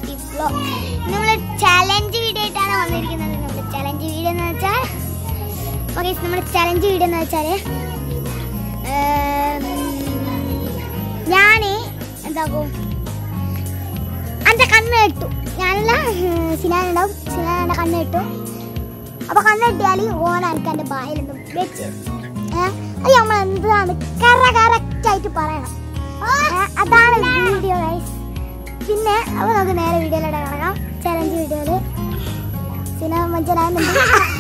T vlog നമ്മൾ challenge video ആയിട്ടാണ് വന്നിരിക്കുന്നത് നമ്മുടെ ചലഞ്ച് വീഡിയോ എന്ന് വെച്ചാൽ ഓക്കെ നമ്മുടെ ചലഞ്ച് വീഡിയോ എന്ന് വെച്ചാൽ ഞാൻ എന്താക്കും എൻ്റെ കണ്ണ് ഇട്ടു ഞാനല്ല സിനാനുണ്ടാവും സിനാൻ്റെ കണ്ണ് ഇട്ടു അപ്പൊ കണ്ണെട്ടിയാൽ ഓന എനിക്ക് എൻ്റെ ബായിലെന്തും വെച്ച് ഏ, അത് നമ്മൾ എന്താണ് കറ കറക്റ്റ് ആയിട്ട് പറയണം ഏ, അതാണ് വീഡിയോ ഗൈസ് പിന്നെ അപ്പൊ നമുക്ക് നേരെ വീഡിയോയിലൂടെ കിടക്കാം ചലഞ്ച് വീഡിയോയില് സിനിമ മഞ്ചനാകുന്നുണ്ട്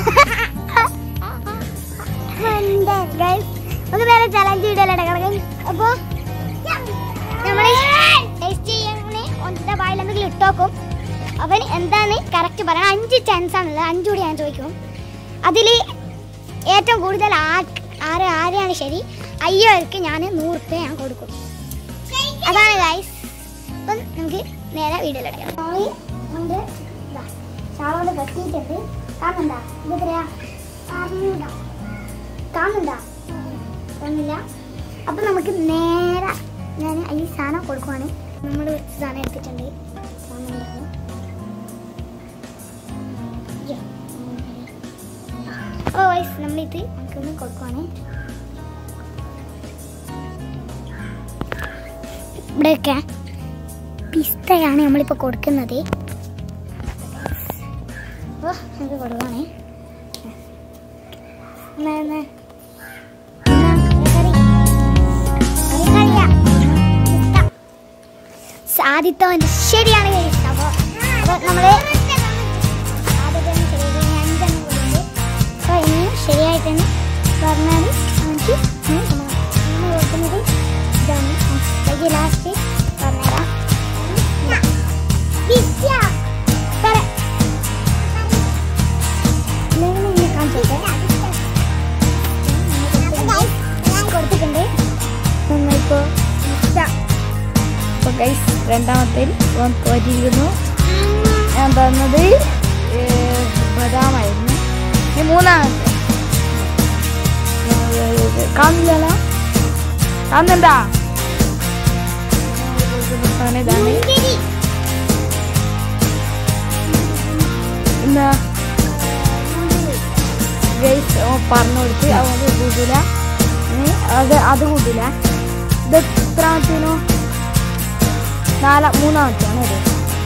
ഗൈസ് നമുക്ക് നേരെ ചലഞ്ച് വീഡിയോയിലൂടെ കിടക്കാം അപ്പൊ നമ്മൾ ടേസ്റ്റ് ചെയ്യാനെ ഒന്നിന്റെ വായിൽ എന്തെങ്കിലും ഇട്ടോക്കും അവൻ എന്താണ് കറക്റ്റ് പറയണം അഞ്ച് ചാൻസ് ആണുള്ളത് അഞ്ച് കൂടി ഞാൻ ചോദിക്കും അതിൽ ഏറ്റവും കൂടുതൽ ആ- ആര് ആരെയാണ് ശരി അയ്യോർക്ക് ഞാൻ നൂറ് റുപ്യ ഞാൻ കൊടുക്കും അതാണ് ഗൈസ് അപ്പം നമുക്ക് നേരെ വീഡിയോയിലെടുക്കാം നമ്മുടെ ഷാളോട് കെട്ടിയിട്ടുണ്ട് കാണുന്നുണ്ടാ ഇതെത്രയാ അറിഞ്ഞൂടാ കാണുന്നുണ്ടാ ഒന്നുമില്ല അപ്പം നമുക്ക് നേരെ ഞാൻ ഈ സാധനം കൊടുക്കുവാണ് നമ്മൾ കുറച്ച് സാധനം എടുത്തിട്ടുണ്ട് കാണുന്നുണ്ടാവും ഓ വൈസ് നമ്മളിത് നമുക്കൊന്ന് കൊടുക്കുവാണ് ഇവിടെയൊക്കെ പിസ്തയാണ് നമ്മളിപ്പോൾ കൊടുക്കുന്നത് ഓ നമുക്ക് കൊടുക്കുവാണേ എന്നാ, എന്നാ. എന്നാ, കറി. കറി കളിയാ. പിസ്ത. ആദ്യത്തവൻ ശരിയാണ് guys. അപ്പൊ അപ്പൊ നമ്മള് ആദ്യത്തെ ശരി അഞ്ചെണ്ണം കൊടുക്കുന്നുണ്ട് അപ്പൊ ഇനി ശരിയായിട്ടെന്ന് പറഞ്ഞാൽ നമുക്ക് ഇനി നമ്മൾ കൊടുക്കുന്നത് ഇതാണ് ബാക്കി ലാസ്റ്റ് പറഞ്ഞുതരാം വിദ്യ. പറ. ഇല്ലെങ്കിൽ ഇങ്ങനെ കാണിച്ചോട്ടെ. കൊടുത്തിട്ടുണ്ട് നമ്മളിപ്പോ അപ്പോൾ ഗൈസ് രണ്ടാമത്തെ ഓൻ തോറ്റിരിക്കുന്നു ഞാൻ തന്നത് ഏഹ്, ബദാമായിരുന്നു ഇനി മൂന്നാമത്തെ ഏഹ്, കാണുന്നില്ലല്ലോ കാണുന്നുണ്ടാ സാധനം ഇതാണ് മുന്തിരി. എന്താ ഗൈസ് പറഞ്ഞു കൊടുത്ത് അതുകൊണ്ട് കൂട്ടില്ല ഇനി അത് അത് കൂട്ടില്ല ഇത് എത്രാമത്തേനോ നാലാ മൂന്നാമത്തെയാണ് ഇത്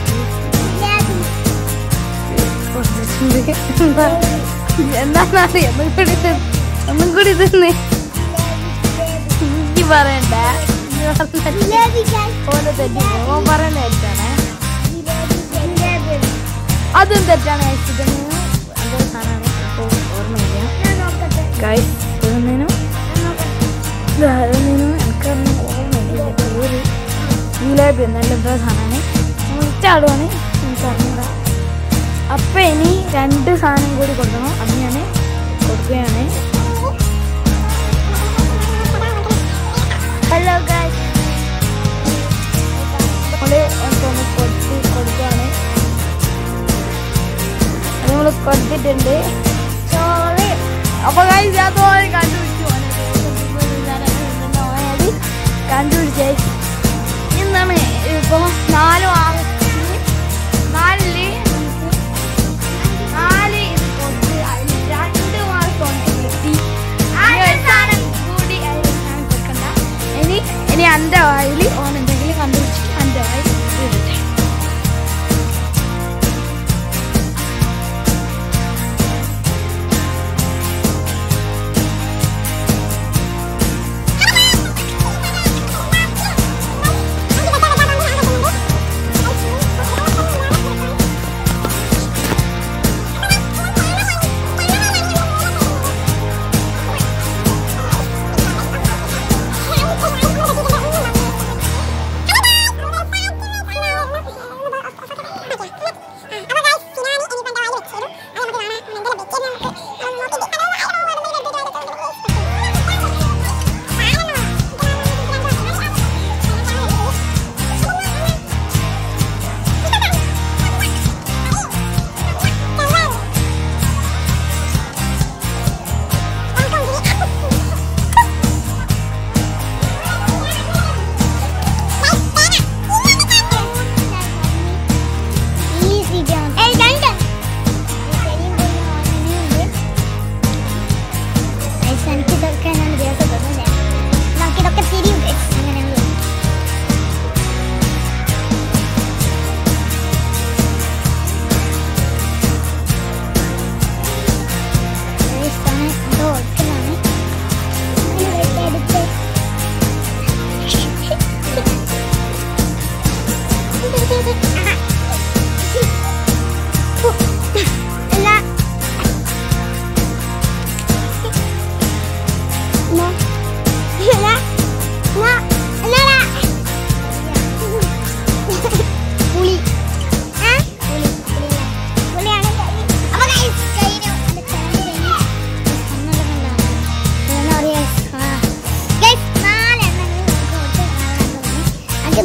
എന്താണെന്നറിയാം ഒന്നും കൂടി തിന്ന് ഒന്നും കൂടി തിന്ന് എനിക്ക് പറയണ്ട ഇനി പറഞ്ഞാല് ജിലേബി guys. ഓന് തെറ്റി ഓൻ പറയുന്ന തെറ്റാണ് ജിലേബി. അതും തെറ്റാണ് ഗൈസ് ഇതൊന്നും എന്തോ സാധനമാണ് ഇപ്പോൾ ഓർമ്മയില്ല ഞാൻ നോക്കട്ടെ. ഗൈസ് ഇതൊന്നിനും ഞാൻ നോക്കട്ടെ. ഇതൊന്നിനും എനിക്കൊന്നും ഓർമ്മയില്ല പേര് ജിലേബി നല്ല എന്തോ സാധനമാണ് ചാടുവാണ് എനിക്ക് അറിഞ്ഞൂടാ അപ്പം ഇനി രണ്ട് സാധനം കൂടി കൊടുക്കണം അത് ഞാൻ കൊടുക്കുകയാണ് ഹലോ ഗൈസ് നമ്മൾ എനിക്കൊന്ന് കൊടുത്ത് കൊടുക്കുകയാണ് അത് നമ്മൾ കൊടുത്തിട്ടുണ്ട് സോറി അപ്പൊ guys, ഞാൻ തോന്നി കണ്ടുപിടിച്ചു ഓനത് കണ്ടുപിടിച്ചേ എന്താണ് ഇപ്പൊ നാല് വാങ്ങി നാലില് നമുക്ക് നാല് ഇത് കൊടുത്ത് അതിൽ രണ്ട് മാർക്ക് കൊണ്ട് കിട്ടി ഇനി ഒരു സാധനം കൂടി അതിൽ ഞാൻ കൊടുക്കണ്ട ഇനി ഇനി എൻ്റെ വായിൽ ഓൻ എന്തെങ്കിലും കണ്ടുപിടിച്ച് എൻ്റെ വായിൽ ഇടട്ടെ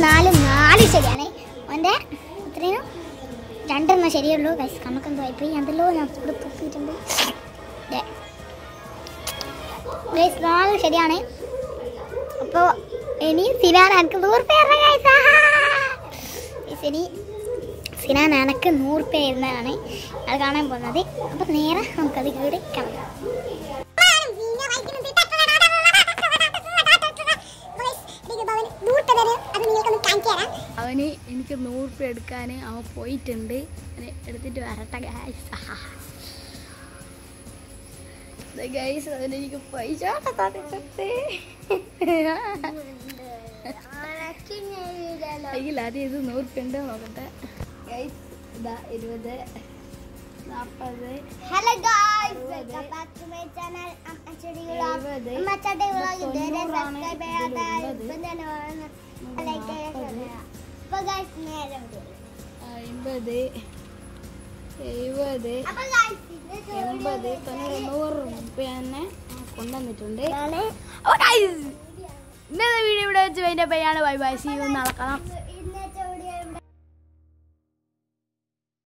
നാല് നാല് ശരിയാണ് ഓൻ്റെ എത്രയും രണ്ടെണ്ണം ശരിയുള്ളൂ ഗൈസ് കണക്ക് എന്തോ ഇപ്പം എന്തല്ലോ ഞാൻ ഇവിടെ തുപ്പിയിട്ടുണ്ട് ഗൈസ് നാല് ശരിയാണ് അപ്പോൾ ഇനി സിനാൻ എനിക്ക് നൂറ് പേരുടെ ഗൈസ് ഇനി സിനാൻ എനക്ക് നൂറ് പേരുന്നതാണ് അത് കാണാൻ പോകുന്നത് അപ്പം നേരെ നമുക്കത് കൂടി കാണാം അവന് എനിക്ക് നൂറ് രൂപ എടുക്കാൻ അവൻ പോയിട്ടുണ്ട് അവന് എടുത്തിട്ട് വരട്ടെ ഗൈസ് ഗൈസ് അവന് എനിക്ക് പൈസ തന്നിട്ടുണ്ട് കയ്യിൽ ആദ്യം ഇത് നൂറ് രൂപ ഉണ്ട് നോക്കട്ടെ ഗൈസ് ഇതാ ഇരുപത് നാൽപ്പത് hello guys welcome back to my channel അമ്മച്ചടി വ്ളോഗ് എഴുപത്, അമ്മച്ചടി വ്ളോഗ് ഇതുവരെ തൊണ്ണൂറാണ് സബ്സ്ക്രൈബ് ചെയ്യാത്ത ഇതിലുള്ളത്. ഇപ്പം തന്നെ ലൈക്ക് ചെയ്യാൻ അപ്പോൾ ഗായ്സ് നേരെ വരും അമ്പത് എഴുപത് അപ്പോൾ ഗായ്സ് എൺപത് തൊണ്ണൂറ് രൂപ തന്നെ കൊണ്ടുവന്നിട്ടുണ്ട് ഞാൻ അപ്പോൾ guys, ഇന്നത്തെ വീഡിയോ ഇവിടെ വെച്ച് അതിൻ്റെ പേരാണ് ബൈ ബൈ സി നടക്കണം